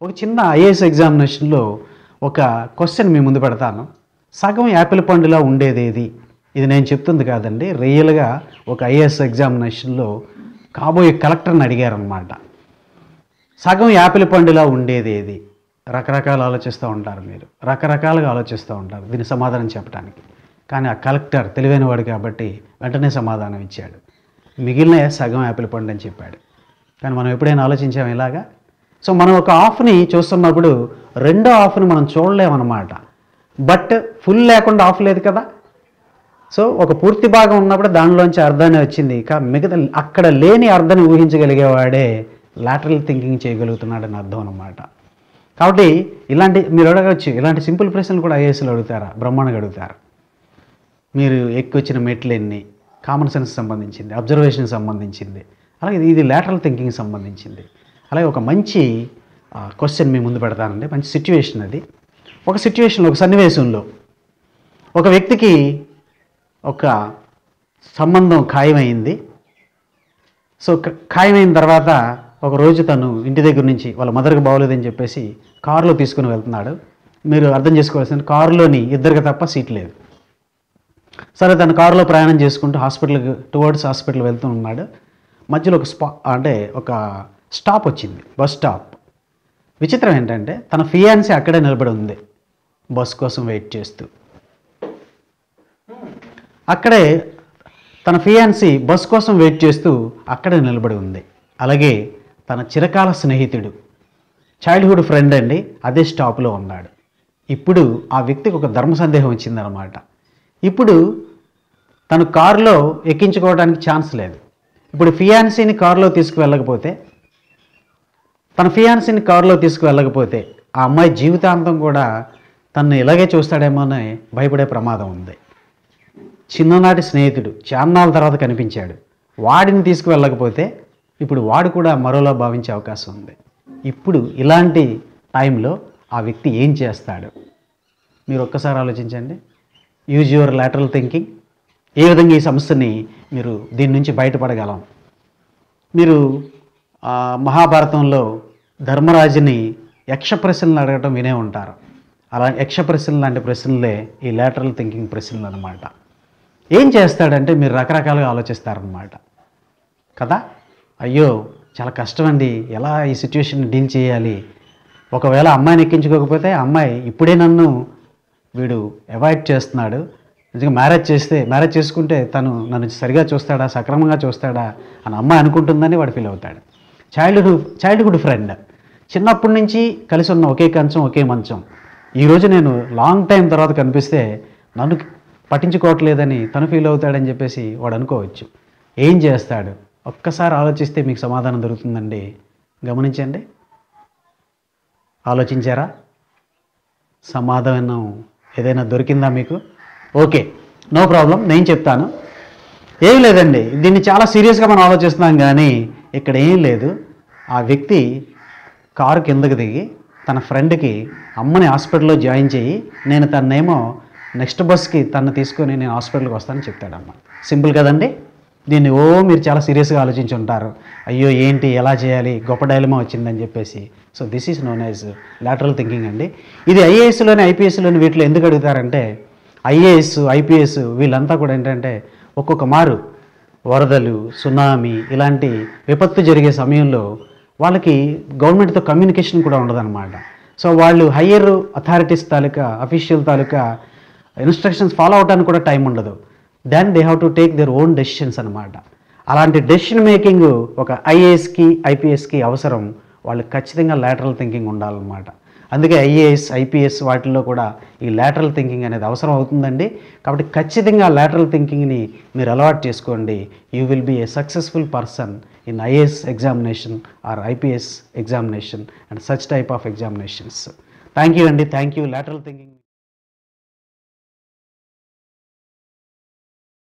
ఒక చిన్న ఐఏఎస్ ఎగ్జామినేషన్లో ఒక క్వశ్చన్ మీ ముందు పెడతాను సగం యాపిల్ పండులా ఉండేది ఏది ఇది నేను చెప్తుంది కాదండి రియల్గా ఒక ఐఏఎస్ ఎగ్జామినేషన్లో కాబోయే కలెక్టర్ని అడిగారనమాట సగం యాపిల్ పండులా ఉండేది ఏది రకరకాలు ఆలోచిస్తూ ఉంటారు మీరు రకరకాలుగా ఆలోచిస్తూ ఉంటారు దీని సమాధానం చెప్పడానికి కానీ ఆ కలెక్టర్ తెలివైన వాడు కాబట్టి వెంటనే సమాధానం ఇచ్చాడు మిగిలిన సగం యాపిల్ పండు అని చెప్పాడు కానీ మనం ఎప్పుడైనా ఆలోచించాం ఇలాగా సో మనం ఒక ఆఫ్ని చూస్తున్నప్పుడు రెండో ఆఫ్ని మనం చూడలేమన్నమాట బట్ ఫుల్ లేకుండా ఆఫ్ లేదు కదా సో ఒక పూర్తి భాగం ఉన్నప్పుడు దానిలోంచి అర్థాన్ని వచ్చింది కా మిగతా అక్కడ లేని అర్థాన్ని ఊహించగలిగేవాడే లాటరల్ థింకింగ్ చేయగలుగుతున్నాడని అర్థం అన్నమాట కాబట్టి ఇలాంటి మీరు అడగచ్చు ఇలాంటి సింపుల్ ప్రశ్నలు కూడా ఐఏఎస్లు అడుగుతారా బ్రహ్మాండంగా అడుగుతారు మీరు ఎక్కువ వచ్చిన మెట్లు ఎన్ని కామన్ సెన్స్ సంబంధించింది అబ్జర్వేషన్ సంబంధించింది అలాగే ఇది- ఇది లాటరల్ థింకింగ్ సంబంధించింది అలాగే ఒక మంచి క్వశ్చన్ మీ ముందు పెడతానండి మంచి సిచ్యువేషన్ అది ఒక సిచ్యువేషన్లో ఒక సన్నివేశంలో ఒక వ్యక్తికి ఒక సంబంధం ఖాయమైంది సో క- ఖాయమైన తర్వాత ఒక రోజు తను ఇంటి దగ్గర నుంచి వాళ్ళ మదర్కి బాగోలేదని చెప్పేసి కారులో తీసుకుని వెళ్తున్నాడు మీరు అర్థం చేసుకోవాల్సింది కారులోని ఇద్దరికి తప్ప సీట్ లేదు సరే తను కారులో ప్రయాణం చేసుకుంటూ హాస్పిటల్కి టువర్డ్స్ హాస్పిటల్ వెళ్తూ ఉన్నాడు మధ్యలో ఒక స్పా అంటే ఒక స్టాప్ వచ్చింది బస్ స్టాప్ విచిత్రం ఏంటంటే తన ఫియాన్సీ అక్కడే నిలబడి ఉంది బస్ కోసం వెయిట్ చేస్తూ అక్కడే తన ఫియాన్సీ బస్ కోసం వెయిట్ చేస్తూ అక్కడే నిలబడి ఉంది అలాగే తన చిరకాల స్నేహితుడు చైల్డ్హుడ్ ఫ్రెండ్ అండి అదే స్టాప్లో ఉన్నాడు ఇప్పుడు ఆ వ్యక్తికి ఒక ధర్మ సందేహం వచ్చిందనమాట ఇప్పుడు తను కారులో ఎక్కించుకోవడానికి ఛాన్స్ లేదు ఇప్పుడు ఫియాన్సీని కారులో తీసుకువెళ్ళకపోతే తన ఫియాన్సీని కారులో తీసుకువెళ్ళకపోతే ఆ అమ్మాయి జీవితాంతం కూడా తను ఇలాగే చూస్తాడేమో అని భయపడే ప్రమాదం ఉంది చిన్ననాటి స్నేహితుడు చాన్నాళ్ళ తర్వాత కనిపించాడు వాడిని తీసుకువెళ్ళకపోతే ఇప్పుడు వాడు కూడా మరోలా భావించే అవకాశం ఉంది ఇప్పుడు ఇలాంటి టైంలో ఆ వ్యక్తి ఏం చేస్తాడు మీరు ఒక్కసారి ఆలోచించండి యూజ్ యువర్ లాటరల్ థింకింగ్ ఏ విధంగా ఈ సమస్యని మీరు దీని నుంచి బయటపడగలం మీరు ఆ, మహాభారతంలో ధర్మరాజుని యక్ష ప్రశ్నలు అడగటం వినే ఉంటారు అలా యక్ష ప్రశ్నలు లాంటి ప్రశ్నలే ఈ లాటరల్ థింకింగ్ ప్రశ్నలు అనమాట ఏం చేస్తాడంటే మీరు రకరకాలుగా ఆలోచిస్తారనమాట కదా అయ్యో చాలా కష్టం అండి ఎలా ఈ సిచ్యువేషన్ డీల్ చేయాలి ఒకవేళ అమ్మాయిని ఎక్కించుకోకపోతే ఆ అమ్మాయి ఇప్పుడే నన్ను వీడు అవాయిడ్ చేస్తున్నాడు నిజంగా మ్యారేజ్ చేస్తే మ్యారేజ్ చేసుకుంటే తను నన్ను సరిగా చూస్తాడా సక్రమంగా చూస్తాడా అని అమ్మాయి అనుకుంటుందని వాడు ఫీల్ అవుతాడు చైల్డ్హుడ్ చైల్డ్హుడ్ ఫ్రెండ్ చిన్నప్పటి నుంచి కలిసి ఉన్న ఒకే కంచం ఒకే మంచం ఈరోజు నేను లాంగ్ టైం తర్వాత కనిపిస్తే నన్ను పట్టించుకోవట్లేదని తను ఫీల్ అవుతాడని చెప్పేసి వాడు అనుకోవచ్చు ఏం చేస్తాడు ఒక్కసారి ఆలోచిస్తే మీకు సమాధానం దొరుకుతుందండి గమనించండి ఆలోచించారా సమాధానం ఏదైనా దొరికిందా మీకు ఓకే నో ప్రాబ్లం నేను చెప్తాను ఏం లేదండి దీన్ని చాలా సీరియస్గా మనం ఆలోచిస్తున్నాం కానీ ఇక్కడ ఏం లేదు ఆ వ్యక్తి కారు కిందకి దిగి తన ఫ్రెండ్కి అమ్మని హాస్పిటల్లో జాయిన్ చేయి నేను తన్నేమో నెక్స్ట్ బస్కి తను తీసుకొని నేను హాస్పిటల్కి వస్తానని చెప్తాడమ్మ సింపుల్ కదండి దీన్ని ఓ మీరు చాలా సీరియస్గా ఆలోచించి ఉంటారు అయ్యో ఏంటి ఎలా చేయాలి గొప్ప డైలమా వచ్చిందని చెప్పేసి so this is known as lateral thinking అండి ఇది ఐఏఎస్లోని ఐపీఎస్లోని వీటిలో ఎందుకు అడుగుతారంటే ఐఏఎస్ ఐపీఎస్ వీళ్ళంతా కూడా ఏంటంటే ఒక్కొక్క మారు వరదలు సునామీ ఇలాంటి విపత్తు జరిగే సమయంలో వాళ్ళకి గవర్నమెంట్తో కమ్యూనికేషన్ కూడా ఉండదన్నమాట సో వాళ్ళు హయ్యర్ అథారిటీస్ తాలూకా అఫీషియల్ తాలూకా ఇన్స్ట్రక్షన్స్ ఫాలో అవడానికి కూడా టైం ఉండదు then they have to take their own decisions అనమాట అలాంటి డెసిషన్ మేకింగ్ ఒక ఐఏఎస్కి ఐపీఎస్కి అవసరం వాళ్ళు ఖచ్చితంగా లాటరల్ థింకింగ్ ఉండాలన్నమాట అందుకే ఐఏఎస్ ఐపీఎస్ వాటిల్లో కూడా ఈ లాటరల్ థింకింగ్ అనేది అవసరం అవుతుందండి కాబట్టి ఖచ్చితంగా లాటరల్ థింకింగ్ని మీరు అలవాటు చేసుకోండి you will be a successful person in IAS examination or IPS examination and such type of examinations thank you అండి థ్యాంక్ యూ లాటరల్ థింకింగ్